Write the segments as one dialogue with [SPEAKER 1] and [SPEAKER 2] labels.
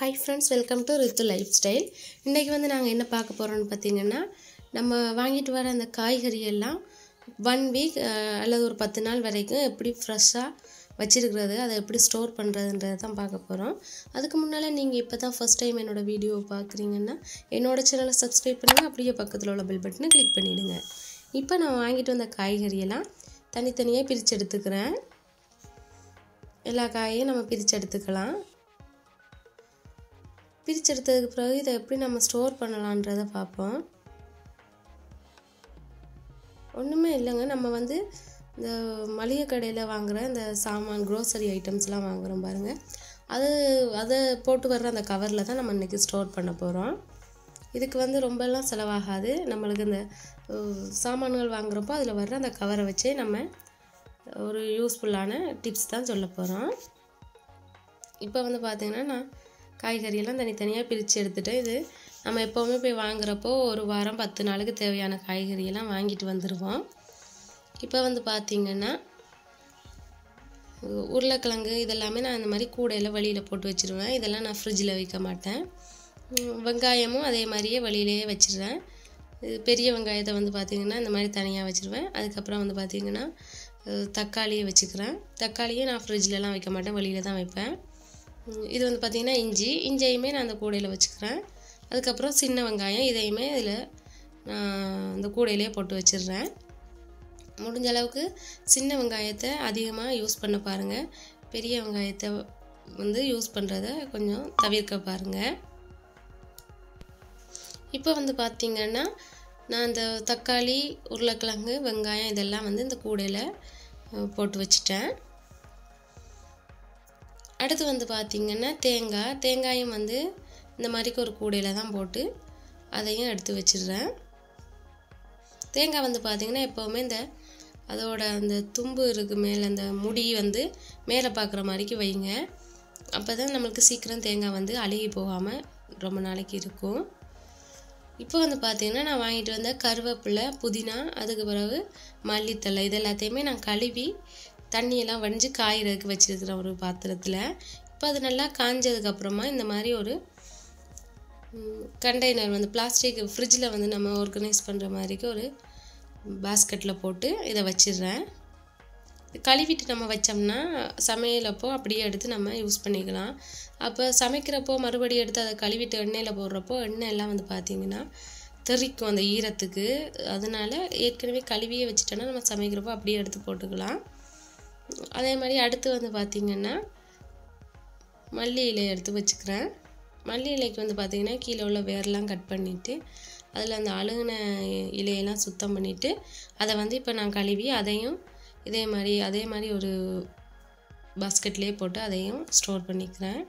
[SPEAKER 1] hi friends welcome to Ritu lifestyle இன்றைக்கி வந்து நாங்கள் என்ன பார்க்க போகிறோம்னு பார்த்தீங்கன்னா நம்ம வாங்கிட்டு வர அந்த காய்கறி எல்லாம் ஒன் வீக் அல்லது ஒரு பத்து நாள் வரைக்கும் எப்படி ஃப்ரெஷ்ஷாக வச்சிருக்கிறது அதை எப்படி ஸ்டோர் பண்ணுறதுன்றதை தான் பார்க்க போகிறோம் அதுக்கு முன்னால் நீங்கள் இப்போ தான் ஃபஸ்ட் டைம் என்னோடய வீடியோவை பார்க்குறீங்கன்னா என்னோடய சேனலை சப்ஸ்கிரைப் பண்ணுங்கள் அப்படியே பக்கத்தில் உள்ள பெல் பட்டனை கிளிக் பண்ணிவிடுங்க இப்போ நான் வாங்கிட்டு வந்த காய்கறியெல்லாம் தனித்தனியாக பிரித்து எடுத்துக்கிறேன் எல்லா காயையும் நம்ம பிரித்து எடுத்துக்கலாம் பிரிச்செடுத்ததுக்கு பிறகு இதை எப்படி நம்ம ஸ்டோர் பண்ணலான்றதை பார்ப்போம் ஒன்றுமே இல்லைங்க நம்ம வந்து இந்த மளிகை கடையில் வாங்குகிற இந்த சாமான் க்ரோசரி ஐட்டம்ஸ்லாம் வாங்குகிறோம் பாருங்கள் அது அதை போட்டு வர்ற அந்த கவரில் தான் நம்ம இன்றைக்கி ஸ்டோர் பண்ண போகிறோம் இதுக்கு வந்து ரொம்பலாம் செலவாகாது நம்மளுக்கு இந்த சாமான்கள் வாங்குகிறப்போ அதில் வர்ற அந்த கவரை வச்சே நம்ம ஒரு யூஸ்ஃபுல்லான டிப்ஸ் தான் சொல்ல போகிறோம் இப்போ வந்து பார்த்திங்கன்னா நான் காய்கறியெல்லாம் தனித்தனியாக பிரித்து எடுத்துகிட்டு இது நம்ம எப்போவுமே போய் வாங்குகிறப்போ ஒரு வாரம் பத்து நாளுக்கு தேவையான காய்கறியெல்லாம் வாங்கிட்டு வந்துடுவோம் இப்போ வந்து பார்த்திங்கன்னா உருளைக்கிழங்கு இதெல்லாமே நான் இந்த மாதிரி கூடையில் வழியில் போட்டு வச்சுருவேன் இதெல்லாம் நான் ஃப்ரிட்ஜில் வைக்க மாட்டேன் வெங்காயமும் அதே மாதிரியே வழியிலேயே வச்சிடுறேன் இது பெரிய வெங்காயத்தை வந்து பார்த்திங்கன்னா இந்த மாதிரி தனியாக வச்சுருவேன் அதுக்கப்புறம் வந்து பார்த்திங்கன்னா தக்காளியை வச்சுக்கிறேன் தக்காளியும் நான் ஃப்ரிட்ஜ்லலாம் வைக்க மாட்டேன் வெளியில் தான் வைப்பேன் இது வந்து பார்த்திங்கன்னா இஞ்சி இஞ்சியுமே நான் அந்த கூடையில் வச்சுக்கிறேன் அதுக்கப்புறம் சின்ன வெங்காயம் இதையுமே இதில் நான் இந்த கூடையிலே போட்டு வச்சிடுறேன் முடிஞ்ச அளவுக்கு சின்ன வெங்காயத்தை அதிகமாக யூஸ் பண்ண பாருங்கள் பெரிய வெங்காயத்தை வந்து யூஸ் பண்ணுறத கொஞ்சம் தவிர்க்க பாருங்கள் இப்போ வந்து பார்த்திங்கன்னா நான் இந்த தக்காளி உருளைக்கிழங்கு வெங்காயம் இதெல்லாம் வந்து இந்த கூடையில் போட்டு வச்சிட்டேன் அடுத்து வந்து பார்த்திங்கன்னா தேங்காய் தேங்காயும் வந்து இந்த மாதிரிக்கு ஒரு கூடையில் தான் போட்டு அதையும் எடுத்து வச்சிடுறேன் தேங்காய் வந்து பார்த்திங்கன்னா எப்போவுமே இந்த அதோட அந்த தும்பு இருக்கு மேலே அந்த முடி வந்து மேலே பார்க்குற மாதிரிக்கு வைங்க அப்போ தான் நம்மளுக்கு சீக்கிரம் தேங்காய் வந்து அழுகி போகாமல் ரொம்ப நாளைக்கு இருக்கும் இப்போ வந்து பார்த்திங்கன்னா நான் வாங்கிட்டு வந்த கருவேப்பிலை புதினா அதுக்கு பிறகு மல்லித்தலை இது எல்லாத்தையுமே நான் கழுவி தண்ணியெல்லாம் வடிஞ்சு காய்கிறதுக்கு வச்சுருக்கிறேன் ஒரு பாத்திரத்தில் இப்போ அது நல்லா காஞ்சதுக்கப்புறமா இந்த மாதிரி ஒரு கண்டெய்னர் வந்து பிளாஸ்டிக் ஃப்ரிட்ஜில் வந்து நம்ம ஆர்கனைஸ் பண்ணுற மாதிரிக்கு ஒரு பாஸ்கெட்டில் போட்டு இதை வச்சிடுறேன் கழுவிட்டு நம்ம வச்சோம்னா சமையலப்போ அப்படியே எடுத்து நம்ம யூஸ் பண்ணிக்கலாம் அப்போ சமைக்கிறப்போ மறுபடியும் எடுத்து அதை கழுவிட்டு எண்ணெயில் போடுறப்போ எண்ணெய் எல்லாம் வந்து பார்த்திங்கன்னா தெறிக்கும் அந்த ஈரத்துக்கு அதனால ஏற்கனவே கழுவியே வச்சுட்டோன்னா நம்ம சமைக்கிறப்போ அப்படியே எடுத்து போட்டுக்கலாம் அதே மாதிரி அடுத்து வந்து பார்த்திங்கன்னா மல்லி இலையை எடுத்து வச்சுக்கிறேன் மல்லி இலைக்கு வந்து பார்த்திங்கன்னா கீழே உள்ள வேரெல்லாம் கட் பண்ணிவிட்டு அதில் அந்த அழுகின இலையெல்லாம் சுத்தம் பண்ணிவிட்டு அதை வந்து இப்போ நான் கழுவி அதையும் இதே மாதிரி அதே மாதிரி ஒரு பாஸ்கெட்லேயே போட்டு அதையும் ஸ்டோர் பண்ணிக்கிறேன்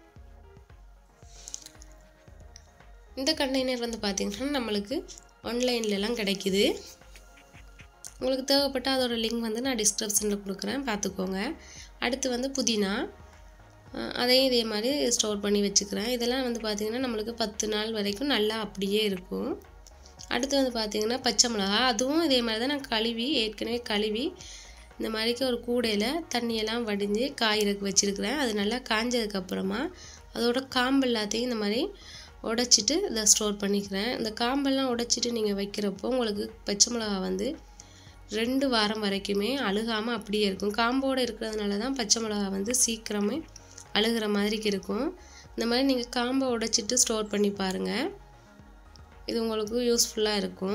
[SPEAKER 1] இந்த கண்டெய்னர் வந்து பார்த்திங்கன்னா நம்மளுக்கு ஆன்லைன்லலாம் கிடைக்கிது உங்களுக்கு தேவைப்பட்ட அதோட லிங்க் வந்து நான் டிஸ்கிரிப்ஷனில் கொடுக்குறேன் பார்த்துக்கோங்க அடுத்து வந்து புதினா அதையும் இதே மாதிரி ஸ்டோர் பண்ணி வச்சுக்கிறேன் இதெல்லாம் வந்து பார்த்திங்கன்னா நம்மளுக்கு பத்து நாள் வரைக்கும் நல்லா அப்படியே இருக்கும் அடுத்து வந்து பார்த்திங்கன்னா பச்சை மிளகா அதுவும் இதே மாதிரி தான் நான் கழுவி ஏற்கனவே கழுவி இந்த மாதிரிக்கு ஒரு கூடையில் தண்ணியெல்லாம் வடிஞ்சு காய்கிறதுக்கு வச்சுருக்கிறேன் அது நல்லா காஞ்சதுக்கப்புறமா அதோட காம்பு எல்லாத்தையும் இந்த மாதிரி உடச்சிட்டு இதை ஸ்டோர் பண்ணிக்கிறேன் இந்த காம்பெல்லாம் உடச்சிட்டு நீங்கள் வைக்கிறப்போ உங்களுக்கு பச்சை மிளகா வந்து ரெண்டு வாரம் வரைக்குமே அழுகாமல் அப்படியே இருக்கும் காம்போடு இருக்கிறதுனால தான் பச்சை மிளகா வந்து சீக்கிரமே அழுகிற மாதிரிக்கு இருக்கும் இந்த மாதிரி நீங்கள் காம்பை உடைச்சிட்டு ஸ்டோர் பண்ணி பாருங்கள் இது உங்களுக்கு யூஸ்ஃபுல்லாக இருக்கும்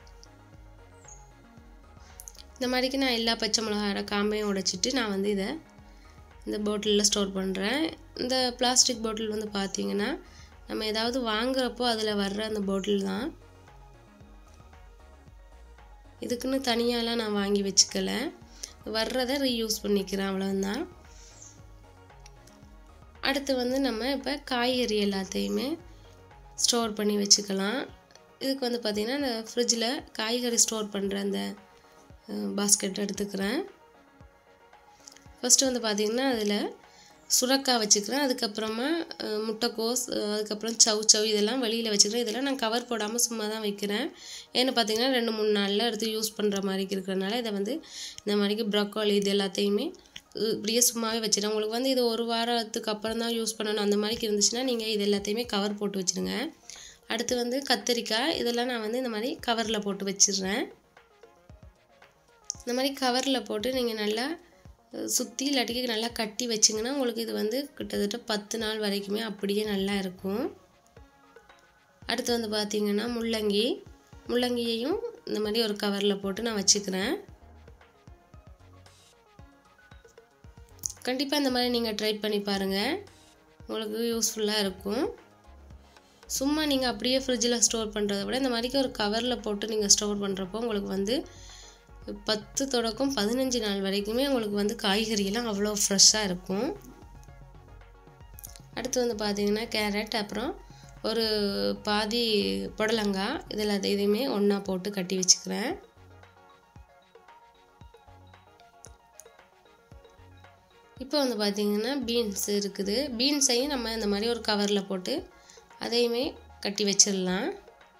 [SPEAKER 1] இந்த மாதிரிக்கு நான் எல்லா பச்சை மிளகாயோட காம்பையும் உடைச்சிட்டு நான் வந்து இதை இந்த பாட்டிலில் ஸ்டோர் பண்ணுறேன் இந்த பிளாஸ்டிக் பாட்டில் வந்து பார்த்திங்கன்னா நம்ம ஏதாவது வாங்குறப்போ அதில் வர்ற அந்த பாட்டில் தான் இதுக்குன்னு தனியாலாம் நான் வாங்கி வச்சுக்கல வர்றதை ரீயூஸ் பண்ணிக்கிறேன் அவ்வளோதான் அடுத்து வந்து நம்ம இப்போ காய்கறி எல்லாத்தையுமே ஸ்டோர் பண்ணி வச்சுக்கலாம் இதுக்கு வந்து பார்த்திங்கன்னா இந்த ஃப்ரிட்ஜில் காய்கறி ஸ்டோர் பண்ணுற அந்த பாஸ்கெட் எடுத்துக்கிறேன் ஃபஸ்ட்டு வந்து பார்த்திங்கன்னா அதில் சுரக்காய் வச்சுக்கிறேன் அதுக்கப்புறமா முட்டைக்கோஸ் அதுக்கப்புறம் சவு சவு இதெல்லாம் வெளியில் வச்சுக்கிறேன் இதெல்லாம் நான் கவர் போடாமல் சும்மா தான் வைக்கிறேன் ஏன்னு பார்த்தீங்கன்னா ரெண்டு மூணு நாளில் எடுத்து யூஸ் பண்ணுற மாதிரி இருக்கிறனால இதை வந்து இந்த மாதிரிக்கு ப்ரொக்கோலி இது எல்லாத்தையுமே இப்படியே சும்மாவே வச்சிடும் உங்களுக்கு வந்து இது ஒரு வாரத்துக்கு அப்புறம் தான் யூஸ் பண்ணணும் அந்த மாதிரி இருந்துச்சுன்னா நீங்கள் இது எல்லாத்தையுமே கவர் போட்டு வச்சுருங்க அடுத்து வந்து கத்தரிக்காய் இதெல்லாம் நான் வந்து இந்த மாதிரி கவரில் போட்டு வச்சிடுறேன் இந்த மாதிரி கவரில் போட்டு நீங்கள் நல்லா சுற்றி இல்லாட்டிக்கு நல்லா கட்டி வச்சிங்கன்னா உங்களுக்கு இது வந்து கிட்டத்தட்ட பத்து நாள் வரைக்குமே அப்படியே நல்லா இருக்கும் அடுத்து வந்து பார்த்திங்கன்னா முள்ளங்கி முள்ளங்கியையும் இந்த மாதிரி ஒரு கவரில் போட்டு நான் வச்சுக்கிறேன் கண்டிப்பாக இந்த மாதிரி நீங்கள் ட்ரை பண்ணி பாருங்கள் உங்களுக்கு யூஸ்ஃபுல்லாக இருக்கும் சும்மா நீங்கள் அப்படியே ஃப்ரிட்ஜில் ஸ்டோர் பண்ணுறத விட இந்த மாதிரிக்கு ஒரு கவரில் போட்டு நீங்கள் ஸ்டோர் பண்ணுறப்போ உங்களுக்கு வந்து பத்து தொடக்கம் பதினஞ்சு நாள் வரைக்குமே உங்களுக்கு வந்து காய்கறியெல்லாம் அவ்வளோ ஃப்ரெஷ்ஷாக இருக்கும் அடுத்து வந்து பார்த்திங்கன்னா கேரட் அப்புறம் ஒரு பாதி புடலங்காய் இதில் இதையுமே ஒன்றா போட்டு கட்டி வச்சுக்கிறேன் இப்போ வந்து பார்த்திங்கன்னா பீன்ஸ் இருக்குது பீன்ஸையும் நம்ம இந்த மாதிரி ஒரு கவரில் போட்டு அதையுமே கட்டி வச்சிடலாம்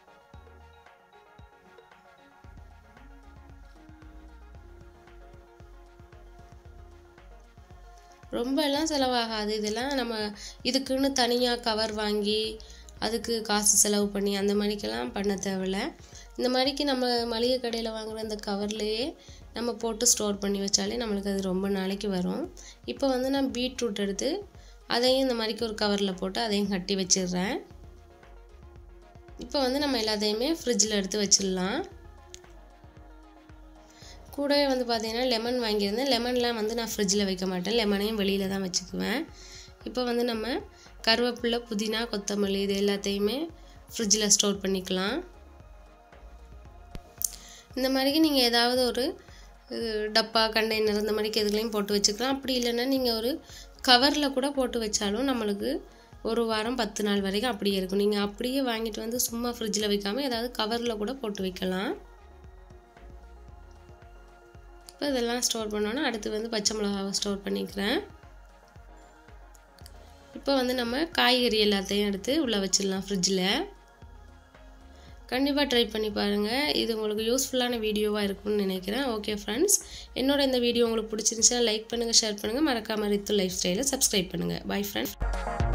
[SPEAKER 1] ரொம்ப எல்லாம் செலவாகாது இதெல்லாம் நம்ம இதுக்குன்னு தனியாக கவர் வாங்கி அதுக்கு காசு செலவு பண்ணி அந்த மாதிரிக்கெல்லாம் பண்ண தேவையில்ல இந்த மாதிரிக்கு நம்ம மளிகை கடையில் வாங்குகிற இந்த கவர்லேயே நம்ம போட்டு ஸ்டோர் பண்ணி வச்சாலே நம்மளுக்கு அது ரொம்ப நாளைக்கு வரும் இப்போ வந்து நான் பீட்ரூட் எடுத்து அதையும் இந்த மாதிரிக்கு ஒரு கவரில் போட்டு அதையும் கட்டி வச்சிடுறேன் இப்போ வந்து நம்ம எல்லாத்தையுமே ஃப்ரிட்ஜில் எடுத்து வச்சிடலாம் கூடவே வந்து பார்த்தீங்கன்னா லெமன் வாங்கியிருந்தேன் லெமன்லாம் வந்து நான் ஃப்ரிட்ஜில் வைக்க மாட்டேன் லெமனையும் வெளியில் தான் வச்சுக்குவேன் இப்போ வந்து நம்ம கருவேப்பிலை புதினா கொத்தமல்லி இது எல்லாத்தையுமே ஃப்ரிட்ஜில் ஸ்டோர் பண்ணிக்கலாம் இந்த மாதிரிக்கு நீங்கள் ஏதாவது ஒரு டப்பா கண்டெய்னர் இந்த மாதிரிக்கு எதுலையும் போட்டு வச்சுக்கலாம் அப்படி இல்லைன்னா நீங்கள் ஒரு கவரில் கூட போட்டு வச்சாலும் நம்மளுக்கு ஒரு வாரம் பத்து நாள் வரைக்கும் அப்படியே இருக்கும் நீங்கள் அப்படியே வாங்கிட்டு வந்து சும்மா ஃப்ரிட்ஜில் வைக்காமல் ஏதாவது கவரில் கூட போட்டு வைக்கலாம் இப்போ இதெல்லாம் ஸ்டோர் பண்ணோன்னா அடுத்து வந்து பச்சை மிளகாவை ஸ்டோர் பண்ணிக்கிறேன் இப்போ வந்து நம்ம காய்கறி எல்லாத்தையும் எடுத்து உள்ளே வச்சிடலாம் ஃப்ரிட்ஜில் கண்டிப்பாக ட்ரை பண்ணி பாருங்கள் இது உங்களுக்கு யூஸ்ஃபுல்லான வீடியோவாக இருக்கும்னு நினைக்கிறேன் ஓகே ஃப்ரெண்ட்ஸ் என்னோட இந்த வீடியோ உங்களுக்கு பிடிச்சிருந்துச்சுன்னா லைக் பண்ணுங்கள் ஷேர் பண்ணுங்கள் மறக்காமல் ரித்து லைஃப் ஸ்டைலை சப்ஸ்கிரைப் பண்ணுங்கள் பை ஃப்ரெண்ட்ஸ்